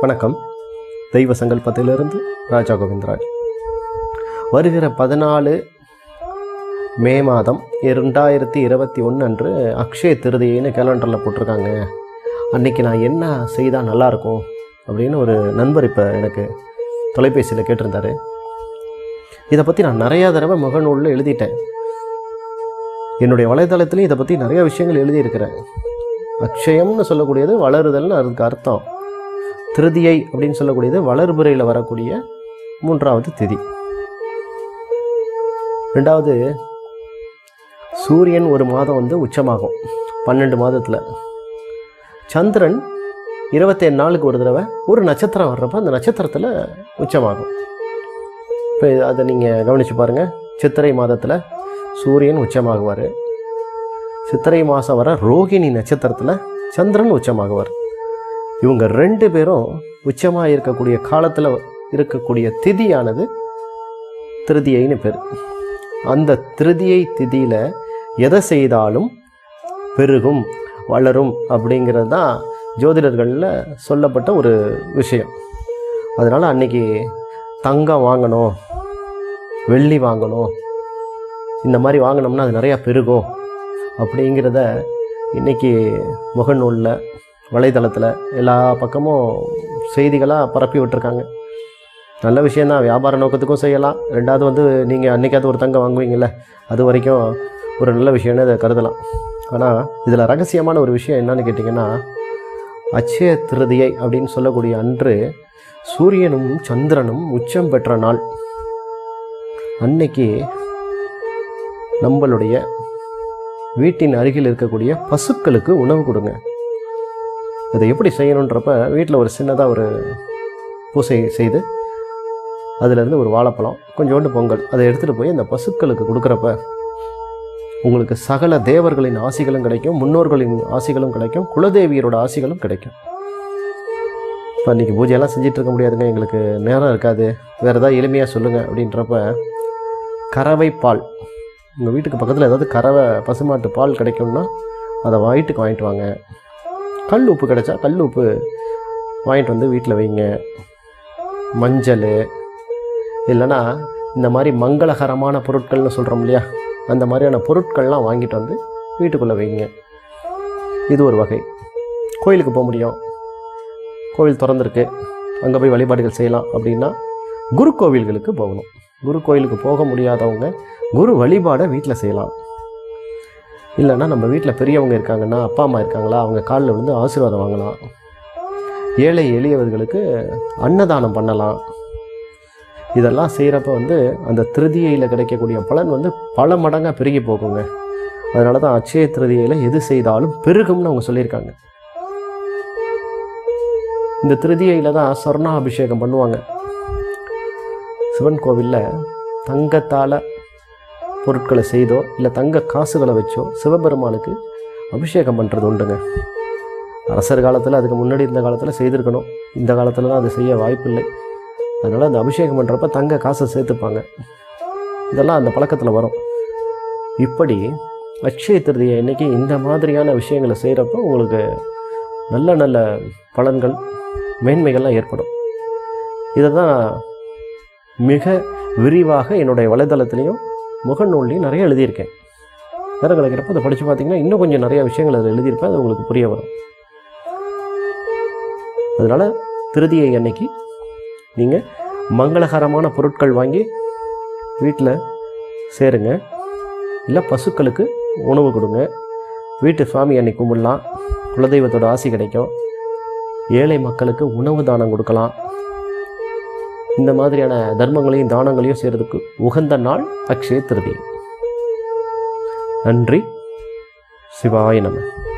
வணக்கம் தெய்வ சங்கல்பத்திலிருந்து ராஜா கோவிந்தராஜ் வருகிற பதினாலு மே மாதம் இரண்டாயிரத்தி இருபத்தி ஒன்று அன்று அக்ஷய திருதியைன்னு கேலண்டரில் போட்டிருக்காங்க அன்னைக்கு நான் என்ன செய்தால் நல்லாயிருக்கும் அப்படின்னு ஒரு நண்பர் இப்போ எனக்கு தொலைபேசியில் கேட்டிருந்தாரு இதை பற்றி நான் நிறையா தடவை முகநூலில் எழுதிட்டேன் என்னுடைய வலைதளத்துலையும் இதை பற்றி நிறைய விஷயங்கள் எழுதியிருக்கிறேன் அக்ஷயம்னு சொல்லக்கூடியது வளருதல்னு அதுக்கு அர்த்தம் திருதியை அப்படின்னு சொல்லக்கூடியது வளர்புறையில் வரக்கூடிய மூன்றாவது திதி ரெண்டாவது சூரியன் ஒரு மாதம் வந்து உச்சமாகும் பன்னெண்டு மாதத்தில் சந்திரன் இருபத்தேழு நாளுக்கு ஒரு தடவை ஒரு நட்சத்திரம் வர்றப்ப அந்த நட்சத்திரத்தில் உச்சமாகும் இப்போ அதை நீங்கள் கவனித்து பாருங்கள் சித்திரை மாதத்தில் சூரியன் உச்சமாகுவார் சித்திரை மாதம் வர ரோகிணி நட்சத்திரத்தில் சந்திரன் உச்சமாகுவார் இவங்க ரெண்டு பேரும் உச்சமாக இருக்கக்கூடிய காலத்தில் இருக்கக்கூடிய திதியானது திருதியைன்னு பேர் அந்த திருதியை திதியில் எதை செய்தாலும் பெருகும் வளரும் அப்படிங்கிறது தான் ஜோதிடர்களில் சொல்லப்பட்ட ஒரு விஷயம் அதனால் அன்னைக்கு தங்கம் வாங்கணும் வெள்ளி வாங்கணும் இந்த மாதிரி வாங்கினோம்னா அது நிறையா பெருகும் அப்படிங்கிறத இன்றைக்கி முகநூலில் வலைதளத்தில் எல்லா பக்கமும் செய்திகளாக பரப்பி விட்டுருக்காங்க நல்ல விஷயந்தான் வியாபார நோக்கத்துக்கும் செய்யலாம் ரெண்டாவது வந்து நீங்கள் அன்றைக்காவது ஒரு தங்கம் வாங்குவீங்கள்ல அது வரைக்கும் ஒரு நல்ல விஷயம்னு அதை கருதலாம் ஆனால் இதில் ரகசியமான ஒரு விஷயம் என்னன்னு கேட்டிங்கன்னா அச்சய திருதியை அப்படின்னு சொல்லக்கூடிய அன்று சூரியனும் சந்திரனும் உச்சம் பெற்ற நாள் அன்னைக்கு நம்மளுடைய வீட்டின் அருகில் இருக்கக்கூடிய பசுக்களுக்கு உணவு கொடுங்க அதை எப்படி செய்யணுன்றப்ப வீட்டில் ஒரு சின்னதாக ஒரு பூசை செய்து அதிலிருந்து ஒரு வாழைப்பழம் கொஞ்சோண்டு பொங்கல் அதை எடுத்துகிட்டு போய் அந்த பசுக்களுக்கு கொடுக்குறப்ப உங்களுக்கு சகல தேவர்களின் ஆசிகளும் கிடைக்கும் முன்னோர்களின் ஆசிகளும் கிடைக்கும் குலதேவியரோட ஆசிகளும் கிடைக்கும் இப்போ இன்றைக்கி பூஜையெல்லாம் செஞ்சிட்டு இருக்க முடியாதுங்க எங்களுக்கு நேரம் இருக்காது வேறு ஏதாவது எளிமையாக சொல்லுங்கள் அப்படின்றப்ப கறவை பால் உங்கள் வீட்டுக்கு பக்கத்தில் ஏதாவது கறவை பசுமாட்டு பால் கிடைக்கும்னா அதை வீட்டுக்கு வாங்கிட்டு வாங்க கல் உப்பு கிடைச்சா கல் உப்பு வாங்கிட்டு வந்து வீட்டில் வைங்க மஞ்சள் இல்லைன்னா இந்த மாதிரி மங்களகரமான பொருட்கள்னு சொல்கிறோம் இல்லையா அந்த மாதிரியான பொருட்கள்லாம் வாங்கிட்டு வந்து வீட்டுக்குள்ளே வைங்க இது ஒரு வகை கோயிலுக்கு போக முடியும் கோவில் திறந்துருக்கு அங்கே போய் வழிபாடுகள் செய்யலாம் அப்படின்னா குரு கோவில்களுக்கு போகணும் குரு கோயிலுக்கு போக முடியாதவங்க குரு வழிபாடை வீட்டில் செய்யலாம் இல்லைன்னா நம்ம வீட்டில் பெரியவங்க இருக்காங்கன்னா அப்பா அம்மா இருக்காங்களா அவங்க காலில் விழுந்து ஆசீர்வாதம் வாங்கலாம் ஏழை எளியவர்களுக்கு அன்னதானம் பண்ணலாம் இதெல்லாம் செய்கிறப்ப வந்து அந்த திருதியையில் கிடைக்கக்கூடிய பலன் வந்து பல மடங்காக பெருகி போகுங்க அதனால தான் அச்சய திருதியையில் எது செய்தாலும் பெருகும்னு அவங்க சொல்லியிருக்காங்க இந்த திருதியையில் தான் சொர்ணாபிஷேகம் பண்ணுவாங்க சிவன் கோவிலில் தங்கத்தால் பொருட்களை செய்தோ இல்லை தங்க காசுகளை வச்சோ சிவபெருமானுக்கு அபிஷேகம் பண்ணுறது உண்டுங்க அரசர் காலத்தில் அதுக்கு முன்னாடி இந்த காலத்தில் செய்திருக்கணும் இந்த காலத்தில் தான் அது செய்ய வாய்ப்பில்லை அதனால் அந்த அபிஷேகம் பண்ணுறப்ப தங்க காசை சேர்த்துப்பாங்க இதெல்லாம் அந்த பழக்கத்தில் வரும் இப்படி அக்ஷய திருதியை அன்னைக்கு இந்த மாதிரியான விஷயங்களை செய்கிறப்போ உங்களுக்கு நல்ல நல்ல பலன்கள் மேன்மைகள்லாம் ஏற்படும் இதை தான் மிக விரிவாக என்னுடைய வலைதளத்துலேயும் முகநூல்லையும் நிறைய எழுதியிருக்கேன் நேரம் கிடைக்கிறப்ப அதை படித்து பார்த்தீங்கன்னா இன்னும் கொஞ்சம் நிறைய விஷயங்கள் அதில் எழுதியிருப்பேன் அது உங்களுக்கு புரிய வரும் அதனால் திருதியை அன்னைக்கு நீங்கள் மங்களகரமான பொருட்கள் வாங்கி வீட்டில் சேருங்க இல்லை பசுக்களுக்கு உணவு கொடுங்க வீட்டு சுவாமி அன்னைக்கு கும்பிடலாம் குலதெய்வத்தோட ஆசி கிடைக்கும் ஏழை மக்களுக்கு உணவு தானம் கொடுக்கலாம் இந்த மாதிரியான தர்மங்களையும் தானங்களையும் செய்கிறதுக்கு உகந்த நாள் அக்ஷய திருதி நன்றி சிவாய நம